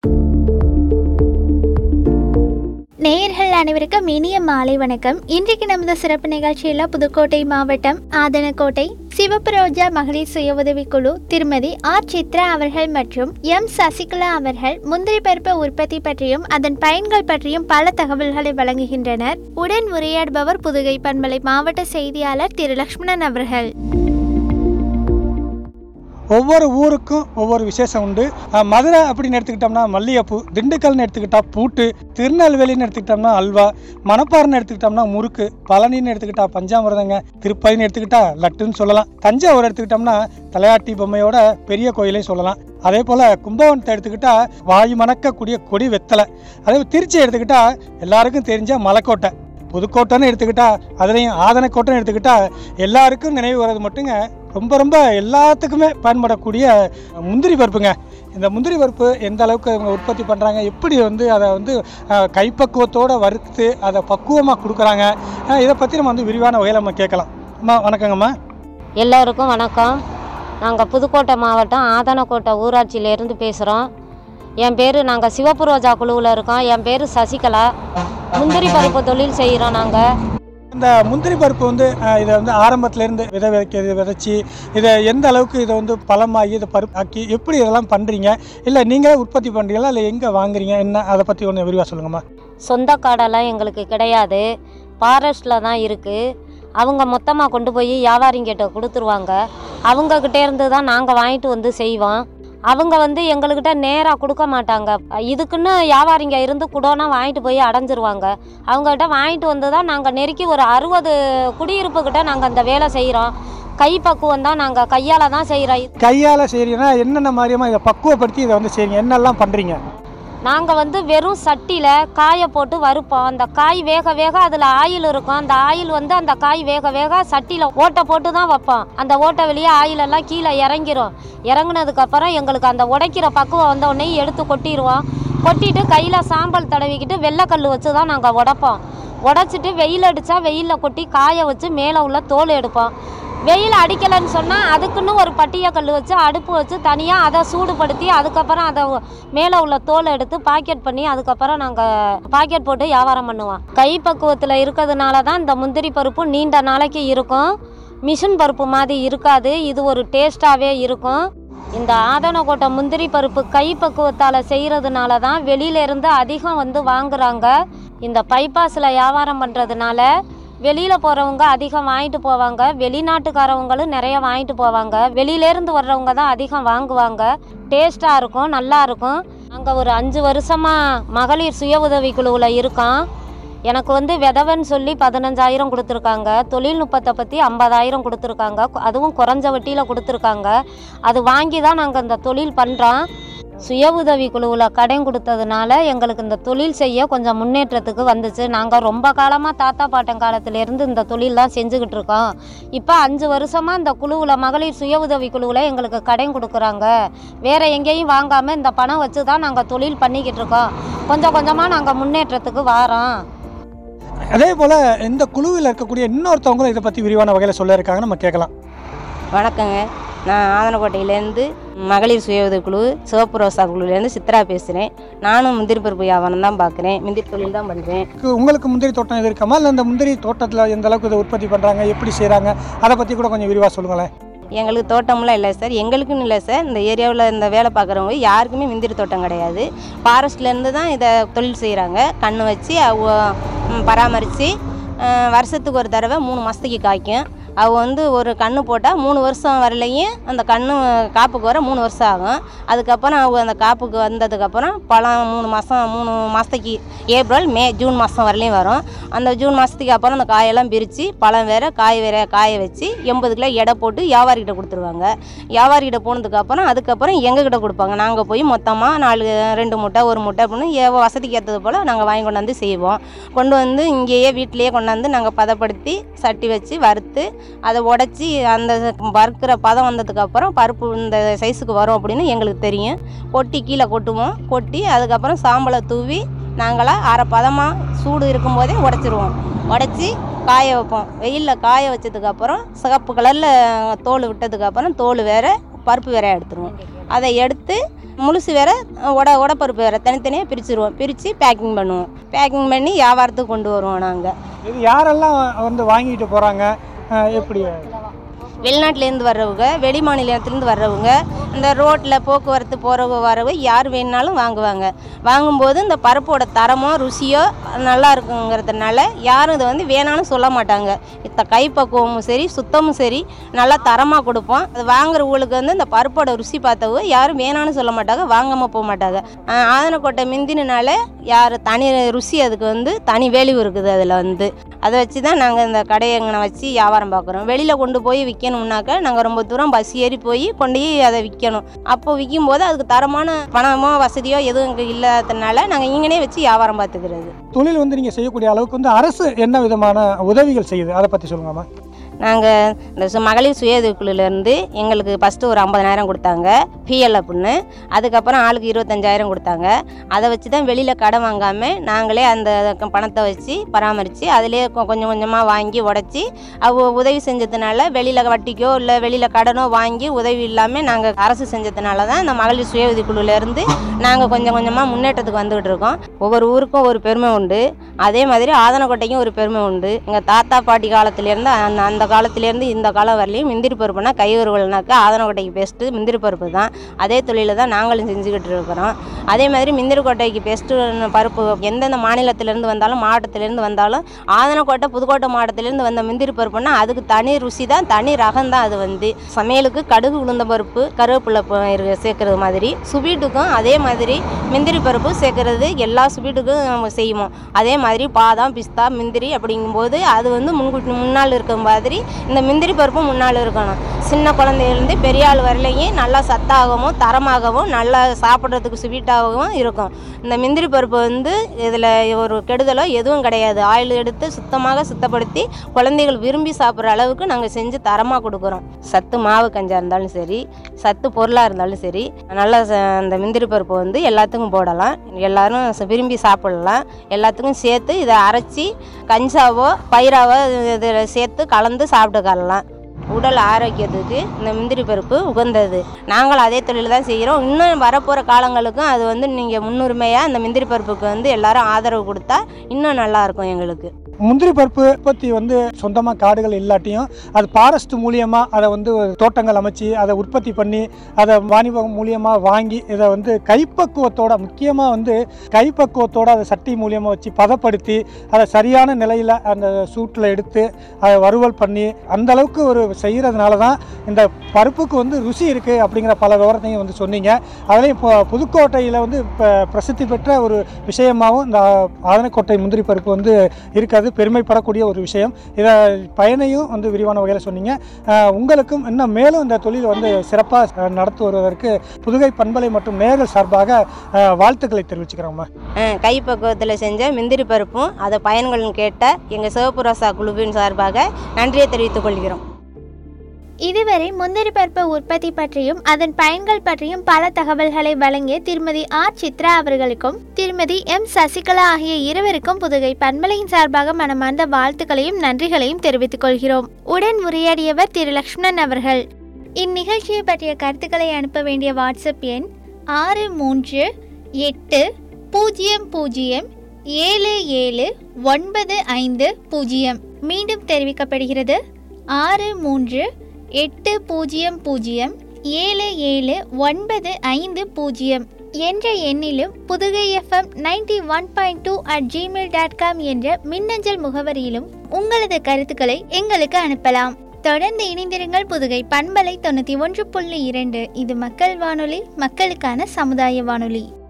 நேயர்கள் அனைவருக்கும் இனிய மாலை வணக்கம் இன்றைக்கு நமது சிறப்பு நிகழ்ச்சியில் புதுக்கோட்டை மாவட்டம் ஆதனக்கோட்டை சிவப்பு ரோஜா மகளிர் சுய உதவிக்குழு திருமதி ஆர் சித்ரா அவர்கள் மற்றும் எம் சசிகலா அவர்கள் முந்திரி பருப்பு உற்பத்தி பற்றியும் அதன் பயன்கள் பற்றியும் பல தகவல்களை வழங்குகின்றனர் உடன் உரையாடுபவர் புதுகை பண்பலை மாவட்ட செய்தியாளர் திரு லக்ஷ்மணன் அவர்கள் ஒவ்வொரு ஊருக்கும் ஒவ்வொரு விசேஷம் உண்டு அஹ் மதுரை அப்படின்னு எடுத்துக்கிட்டோம்னா மல்லிகைப்பூ திண்டுக்கல்னு எடுத்துக்கிட்டா பூட்டு திருநெல்வேலின்னு எடுத்துக்கிட்டோம்னா அல்வா மணப்பாறைன்னு எடுத்துக்கிட்டோம்னா முறுக்கு பழனின்னு எடுத்துக்கிட்டா பஞ்சாமிரதங்க திருப்பதின்னு எடுத்துக்கிட்டா லட்டுன்னு சொல்லலாம் தஞ்சாவூர் எடுத்துக்கிட்டோம்னா தலையாட்டி பொம்மையோட பெரிய கோயிலையும் சொல்லலாம் அதே போல் கும்பகோணத்தை எடுத்துக்கிட்டா வாயு மணக்கக்கூடிய கொடி வெத்தலை அதே போல் திருச்சி எடுத்துக்கிட்டா எல்லாருக்கும் தெரிஞ்ச மலைக்கோட்டை புதுக்கோட்டைன்னு எடுத்துக்கிட்டா அதுலேயும் ஆதனக்கோட்டைன்னு எடுத்துக்கிட்டா எல்லாருக்கும் நினைவு வர்றது மட்டுங்க ரொம்ப ரொம்ப எல்லாத்துக்குமே பயன்படக்கூடிய முந்திரி பருப்புங்க இந்த முந்திரி பருப்பு எந்த அளவுக்கு இவங்க உற்பத்தி பண்ணுறாங்க எப்படி வந்து அதை வந்து அஹ், கைப்பக்குவத்தோடு வறுத்து அதை பக்குவமாக கொடுக்குறாங்க அஹ், இதை பற்றி நம்ம வந்து விரிவான வகையில் நம்ம கேட்கலாம் அம்மா வணக்கங்கம்மா எல்லோருக்கும் வணக்கம் நாங்கள் புதுக்கோட்டை மாவட்டம் ஆதனக்கோட்டை ஊராட்சியிலேருந்து பேசுகிறோம் என் பேர் நாங்கள் சிவப்பு ரோஜா குழுவில் இருக்கோம் என் பேர் சசிகலா முந்திரி பருப்பு தொழில் செய்கிறோம் நாங்கள் இந்த முந்திரி பருப்பு வந்து அஹ், இதை வந்து ஆரம்பத்துலேருந்து விதை விதைக்கிறது விதைச்சி இதை எந்த அளவுக்கு இதை வந்து பழமாகி இதை பருப்பு ஆக்கி எப்படி இதெல்லாம் பண்ணுறீங்க இல்லை நீங்களே உற்பத்தி பண்ணுறீங்களா இல்லை எங்கே வாங்குறீங்க என்ன அதை பற்றி ஒன்று விரிவாக சொல்லுங்கம்மா சொந்த காடெல்லாம் எங்களுக்கு கிடையாது ஃபாரஸ்ட்டில் தான் இருக்குது அவங்க மொத்தமாக கொண்டு போய் வியாபாரிங்கிட்ட கொடுத்துருவாங்க அவங்கக்கிட்ட இருந்து தான் நாங்கள் வாங்கிட்டு வந்து செய்வோம் அவங்க வந்து எங்கள்கிட்ட நேராக கொடுக்க மாட்டாங்க இதுக்குன்னு வியாபாரிங்க இருந்து குடோனா வாங்கிட்டு போய் அடைஞ்சிருவாங்க அவங்ககிட்ட வாங்கிட்டு வந்து தான் நாங்கள் நெருக்கி ஒரு அறுபது குடியிருப்புக்கிட்ட நாங்கள் அந்த வேலை செய்கிறோம் கைப்பக்குவம் தான் நாங்கள் கையால் தான் செய்கிறோம் கையால் செய்கிறீங்கன்னா என்னென்ன மாதிரியமா இதை பக்குவப்படுத்தி இதை வந்து செய்றீங்க என்னெல்லாம் பண்ணுறீங்க நாங்கள் வந்து வெறும் சட்டியில் காயை போட்டு வறுப்போம் அந்த காய் வேக வேக அதில் ஆயில் இருக்கும் அந்த ஆயில் வந்து அந்த காய் வேக வேக சட்டியில் ஓட்டை போட்டு தான் வைப்போம் அந்த ஓட்டை வெளியே ஆயில் எல்லாம் கீழே இறங்கிரும் இறங்குனதுக்கப்புறம் எங்களுக்கு அந்த உடைக்கிற பக்குவம் வந்த உடனே எடுத்து கொட்டிடுவோம் கொட்டிட்டு கையில் சாம்பல் தடவிக்கிட்டு வெள்ளைக்கல் வச்சு தான் நாங்கள் உடைப்போம் உடைச்சிட்டு வெயில் அடித்தா வெயிலில் கொட்டி காய வச்சு மேலே உள்ள தோல் எடுப்போம் வெயில் அடிக்கலைன்னு சொன்னால் அதுக்குன்னு ஒரு பட்டியை கல் வச்சு அடுப்பு வச்சு தனியாக அதை சூடுபடுத்தி அதுக்கப்புறம் அதை மேலே உள்ள தோலை எடுத்து பாக்கெட் பண்ணி அதுக்கப்புறம் நாங்கள் பாக்கெட் போட்டு வியாபாரம் பண்ணுவோம் கை பக்குவத்தில் இருக்கிறதுனால தான் இந்த முந்திரி பருப்பு நீண்ட நாளைக்கு இருக்கும் மிஷின் பருப்பு மாதிரி இருக்காது இது ஒரு டேஸ்ட்டாகவே இருக்கும் இந்த ஆதனக்கோட்டை முந்திரி பருப்பு கை பக்குவத்தால் செய்கிறதுனால தான் வெளியிலேருந்து அதிகம் வந்து வாங்குறாங்க இந்த பைபாஸில் வியாபாரம் பண்ணுறதுனால வெளியில் போகிறவங்க அதிகம் வாங்கிட்டு போவாங்க வெளிநாட்டுக்காரவங்களும் நிறைய வாங்கிட்டு போவாங்க வெளியிலேருந்து வர்றவங்க தான் அதிகம் வாங்குவாங்க டேஸ்ட்டாக இருக்கும் நல்லா இருக்கும் அங்கே ஒரு அஞ்சு வருஷமாக மகளிர் சுய உதவி குழுவில் இருக்கோம் எனக்கு வந்து விதவன் சொல்லி பதினஞ்சாயிரம் கொடுத்துருக்காங்க தொழில்நுட்பத்தை பற்றி ஐம்பதாயிரம் கொடுத்துருக்காங்க அதுவும் குறைஞ்ச வட்டியில் கொடுத்துருக்காங்க அது வாங்கி தான் நாங்கள் இந்த தொழில் பண்ணுறோம் சுய உதவி குழுவில் கடன் கொடுத்ததுனால எங்களுக்கு இந்த தொழில் செய்ய கொஞ்சம் முன்னேற்றத்துக்கு வந்துச்சு நாங்கள் ரொம்ப காலமாக தாத்தா பாட்டன் காலத்திலேருந்து இந்த தொழில் தான் செஞ்சுக்கிட்டு இருக்கோம் இப்போ அஞ்சு வருஷமாக இந்த குழுவில் மகளிர் சுய உதவி குழுவில் எங்களுக்கு கடன் கொடுக்குறாங்க வேறு எங்கேயும் வாங்காமல் இந்த பணம் வச்சு தான் நாங்கள் தொழில் பண்ணிக்கிட்டு இருக்கோம் கொஞ்சம் கொஞ்சமாக நாங்கள் முன்னேற்றத்துக்கு வாரோம் அதே போல் இந்த குழுவில் இருக்கக்கூடிய இன்னொருத்தவங்களும் இதை பற்றி விரிவான வகையில் சொல்ல இருக்காங்க நம்ம கேட்கலாம் வணக்கங்க நான் ஆதனக்கோட்டையிலேருந்து மகளிர் சுய உதவிக்குழு சிவப்பு ரோசா குழுவிலேருந்து சித்ரா பேசுகிறேன் நானும் முந்திரி பருப்பு வியாபாரம் தான் பார்க்குறேன் முந்திரி தொழில் தான் பண்ணுறேன் உங்களுக்கு- உங்களுக்கு முந்திரி தோட்டம் இது இருக்காமா இல்லை இந்த முந்திரி தோட்டத்தில் எந்த அளவுக்கு இதை உற்பத்தி பண்ணுறாங்க எப்படி செய்கிறாங்க அதை பற்றி கூட கொஞ்சம் விரிவாக சொல்லுங்களேன் எங்களுக்கு தோட்டம்லாம் இல்லை சார் எங்களுக்குன்னு இல்லை சார் இந்த ஏரியாவில் இந்த வேலை பார்க்குறவங்க யாருக்குமே முந்திரி தோட்டம் கிடையாது ஃபாரஸ்ட்லேருந்து தான் இதை தொழில் செய்கிறாங்க கண்ணு வச்சு அவங்க பராமரித்து வருஷத்துக்கு ஒரு தடவை மூணு மாதத்துக்கு காய்க்கும் அவ வந்து ஒரு கன்று போட்டால் மூணு வருஷம் வரலையும் அந்த கன்று காப்புக்கு வர மூணு வருஷம் ஆகும் அதுக்கப்புறம் அவங்க அந்த காப்புக்கு வந்ததுக்கப்புறம் பழம் மூணு மாதம் மூணு மாதத்துக்கு ஏப்ரல் மே ஜூன் மாதம் வரலையும் வரும் அந்த ஜூன் மாதத்துக்கு அப்புறம் அந்த காயெல்லாம் பிரித்து பழம் வேற காய் வேற காய வச்சு எண்பது கிலோ எடை போட்டு வியாபாரிகிட்ட கொடுத்துருவாங்க வியாபாரிகிட்ட போனதுக்கப்புறம் அதுக்கப்புறம் எங்ககிட்ட கொடுப்பாங்க நாங்கள் போய் மொத்தமாக நாலு ரெண்டு மூட்டை ஒரு மூட்டை அப்படின்னு ஏ வசதிக்கு ஏற்றது போல் நாங்கள் வாங்கி கொண்டாந்து செய்வோம் கொண்டு வந்து இங்கேயே வீட்டிலேயே கொண்டாந்து நாங்கள் பதப்படுத்தி சட்டி வச்சு வறுத்து அதை உடச்சி அந்த வறுக்கிற பதம் வந்ததுக்கப்புறம் பருப்பு இந்த சைஸுக்கு வரும் அப்படின்னு எங்களுக்கு தெரியும் கொட்டி கீழே கொட்டுவோம் கொட்டி அதுக்கப்புறம் சாம்பலை தூவி நாங்களாம் அரை பதமாக சூடு இருக்கும்போதே உடச்சிருவோம் உடச்சி காய வைப்போம் வெயிலில் காய வச்சதுக்கப்புறம் சிகப்பு கலரில் தோல் விட்டதுக்கப்புறம் தோல் வேற பருப்பு வேற எடுத்துருவோம் அதை எடுத்து முழுசு வேற உட உடப்பருப்பு வேற தனித்தனியாக பிரிச்சுருவோம் பிரித்து பேக்கிங் பண்ணுவோம் பேக்கிங் பண்ணி வியாபாரத்துக்கு கொண்டு வருவோம் நாங்கள் இது யாரெல்லாம் வந்து வாங்கிட்டு போகிறாங்க எப்படி வெளிநாட்டிலேருந்து வர்றவங்க வெளி மாநிலத்திலேருந்து வர்றவங்க இந்த ரோட்டில் போக்குவரத்து போகிறவங்க வரவங்க யார் வேணுனாலும் வாங்குவாங்க வாங்கும்போது இந்த பருப்போட தரமோ ருசியோ நல்லா இருக்குங்கிறதுனால யாரும் இதை வந்து வேணாலும் சொல்ல மாட்டாங்க இத்த கைப்பக்குவமும் சரி சுத்தமும் சரி நல்லா தரமாக கொடுப்போம் அது வாங்குறவங்களுக்கு வந்து இந்த பருப்போட ருசி பார்த்தவங்க யாரும் வேணான்னு சொல்ல மாட்டாங்க வாங்காமல் போக மாட்டாங்க ஆஹ் ஆதனக்கோட்டை மிந்தினால யார் தனி ருசி அதுக்கு வந்து தனி வேல்யூ இருக்குது அதில் வந்து அதை வச்சு தான் நாங்கள் இந்த கடையை எங்கன வச்சு வியாபாரம் பார்க்குறோம் வெளியில் கொண்டு போய் விற்கணும்னாக்க நாங்கள் ரொம்ப தூரம் பஸ் ஏறி போய் கொண்டு போய் அதை விற்கணும் அப்போ விற்கும் போது அதுக்கு தரமான பணமோ வசதியோ எதுவும் இங்கே இல்லாததுனால நாங்கள் இங்கனே வச்சு வியாபாரம் பார்த்துக்கிறது தொழில் வந்து நீங்கள் செய்யக்கூடிய அளவுக்கு வந்து அரசு என்ன விதமான உதவிகள் செய்யுது அதை பற்றி சொல்லுங்கம்மா நாங்கள் இந்த சு- மகளிர் சுய உதவிக்குழுலேருந்து எங்களுக்கு ஃபஸ்ட்டு ஒரு ஐம்பதனாயிரம் கொடுத்தாங்க பிஎல் அப்படின்னு அதுக்கப்புறம் ஆளுக்கு இருபத்தஞ்சாயிரம் கொடுத்தாங்க அதை வச்சு தான் வெளியில் கடன் வாங்காமல் நாங்களே அந்த க- பணத்தை வச்சு பராமரித்து அதிலே கொ- கொஞ்சம் கொஞ்சமாக வாங்கி உடச்சி அவ உதவி செஞ்சதுனால வெளியில் வட்டிக்கோ இல்லை வெளியில் கடனோ வாங்கி உதவி இல்லாமல் நாங்கள் அரசு செஞ்சதுனால தான் இந்த மகளிர் சுய உதவிக்குழுலேருந்து நாங்கள் கொஞ்சம் கொஞ்சமாக முன்னேற்றத்துக்கு வந்துக்கிட்டு இருக்கோம் ஒவ்வொரு ஊருக்கும் ஒரு பெருமை உண்டு அதே மாதிரி ஆதனக்கோட்டைக்கும் ஒரு பெருமை உண்டு எங்கள் தாத்தா பாட்டி காலத்துலேருந்து அந்த அந்த காலத்துலேருந்து இந்த காலம் வரலையும் முந்திரி பருப்புனா கை உருவல்னாக்கா ஆதனக்கோட்டைக்கு பெஸ்ட்டு முந்திரி பருப்பு தான் அதே தொழிலை தான் நாங்களும் செஞ்சுக்கிட்டு இருக்கிறோம் அதே மாதிரி முந்திரி கோட்டைக்கு பெஸ்ட்டு பருப்பு எந்தெந்த மாநிலத்திலேருந்து வந்தாலும் மாவட்டத்திலேருந்து வந்தாலும் ஆதனக்கோட்டை புதுக்கோட்டை மாவட்டத்திலேருந்து வந்த முந்திரி பருப்புனா அதுக்கு தனி ருசி தான் தனி ரகம் தான் அது வந்து சமையலுக்கு கடுகு உளுந்த பருப்பு கருவேப்பிலை ப- இருக்கு- சேர்க்கறது மாதிரி சுவீட்டுக்கும் அதே மாதிரி முந்திரி பருப்பு சேர்க்கறது எல்லா ஸ்வீட்டுக்கும் நம்ம செய்வோம் அதே மாதிரி பாதாம் பிஸ்தா முந்திரி அப்படிங்கும்போது அது வந்து முன்கூட்டி முன்னால் இருக்க மாதிரி இந்த முந்திரி பருப்பும் முன்னால் இருக்கணும் சின்ன குழந்தையிலேருந்து பெரிய ஆள் வரலையும் நல்லா சத்தாகவும் தரமாகவும் நல்லா சாப்பிட்றதுக்கு ஸ்வீட்டாகவும் இருக்கும் இந்த முந்திரி பருப்பு வந்து இதில் ஒரு கெடுதலோ எதுவும் கிடையாது ஆயில் எடுத்து சுத்தமாக சுத்தப்படுத்தி குழந்தைகள் விரும்பி சாப்பிட்ற அளவுக்கு நாங்கள் செஞ்சு தரமாக கொடுக்குறோம் சத்து மாவு கஞ்சா இருந்தாலும் சரி சத்து பொருளாக இருந்தாலும் சரி நல்லா ச- அந்த முந்திரி பருப்பு வந்து எல்லாத்துக்கும் போடலாம் எல்லாரும் ச- விரும்பி சாப்பிடலாம் எல்லாத்துக்கும் சேர்த்து இதை அரைச்சி கஞ்சாவோ பயிராவோ இதில் சேர்த்து கலந்து சாப்பிட்டுக்கலாம் உடல் ஆரோக்கியத்துக்கு இந்த முந்திரி பருப்பு உகந்தது நாங்களும் அதே தொழில் தான் செய்கிறோம் இன்னும் வரப்போகிற காலங்களுக்கும் அது வந்து நீங்கள் முன்னுரிமையாக இந்த முந்திரி பருப்புக்கு வந்து எல்லாரும் ஆதரவு கொடுத்தா இன்னும் நல்லாயிருக்கும் எங்களுக்கு முந்திரி பருப்பு உற்பத்தி வந்து சொந்தமாக காடுகள் இல்லாட்டியும் அது ஃபாரஸ்ட் மூலியமாக அதை வந்து ஒரு தோட்டங்கள் அமைச்சு அதை உற்பத்தி பண்ணி அதை வாணிபம் மூலியமாக வாங்கி இதை வந்து கைப்பக்குவத்தோட முக்கியமாக வந்து கைப்பக்குவத்தோட அதை சட்டி மூலியமாக வச்சு பதப்படுத்தி அதை சரியான நிலையில் அந்த சூட்டில் எடுத்து அதை வறுவல் பண்ணி அந்த அளவுக்கு ஒரு செய்கிறதுனால தான் இந்த பருப்புக்கு வந்து ருசி இருக்குது அப்படிங்கிற பல விவரத்தையும் வந்து சொன்னீங்க அதுலேயும் இப்போ புதுக்கோட்டையில் வந்து இப்போ பிரசித்தி பெற்ற ஒரு விஷயமாகவும் இந்த ஆதனக்கோட்டை முந்திரி பருப்பு வந்து இருக்கிறது பெருமைப்படக்கூடிய ஒரு விஷயம் இதை பயனையும் வந்து விரிவான வகையில் சொன்னீங்க அஹ் உங்களுக்கும் இன்னும் மேலும் இந்த தொழில் வந்து சிறப்பாக நடத்தி வருவதற்கு புதுகை பண்பலை மற்றும் நேர்கள் சார்பாக அஹ், வாழ்த்துக்களை தெரிவிச்சுக்கிறோம்மா கை பக்குவத்தில் செஞ்ச முந்திரி பருப்பும் அதை பயன்கள் கேட்ட எங்கள் சிவப்பு ரோசா குழுவின் சார்பாக நன்றியை தெரிவித்துக் கொள்கிறோம் இதுவரை முந்திரி பருப்பு உற்பத்தி பற்றியும் அதன் பயன்கள் பற்றியும் பல தகவல்களை வழங்கிய திருமதி ஆர் சித்ரா அவர்களுக்கும் திருமதி எம் சசிகலா ஆகிய இருவருக்கும் புதுகை பண்பலையின் சார்பாக மனமார்ந்த வாழ்த்துக்களையும் நன்றிகளையும் தெரிவித்துக் கொள்கிறோம் உடன் உரையாடியவர் திரு லக்ஷ்மணன் அவர்கள் இந்நிகழ்ச்சியை பற்றிய கருத்துக்களை அனுப்ப வேண்டிய வாட்ஸ்அப் எண் ஆறு மூன்று எட்டு பூஜ்ஜியம் பூஜ்ஜியம் ஏழு ஏழு ஒன்பது ஐந்து பூஜ்ஜியம் மீண்டும் தெரிவிக்கப்படுகிறது ஆறு மூன்று எட்டு பூஜ்ஜியம் பூஜ்ஜியம் ஏழு ஏழு ஒன்பது ஐந்து பூஜ்ஜியம் என்ற எண்ணிலும் Pudugai FM ninety one point two at Gmail dot com என்ற மின்னஞ்சல் முகவரியிலும் உங்களது கருத்துக்களை எங்களுக்கு அனுப்பலாம் தொடர்ந்து இணைந்திருங்கள் புதுகை பண்பலை தொண்ணூற்றி ஒன்று புள்ளி இரண்டு இது மக்கள் வானொலி மக்களுக்கான சமுதாய வானொலி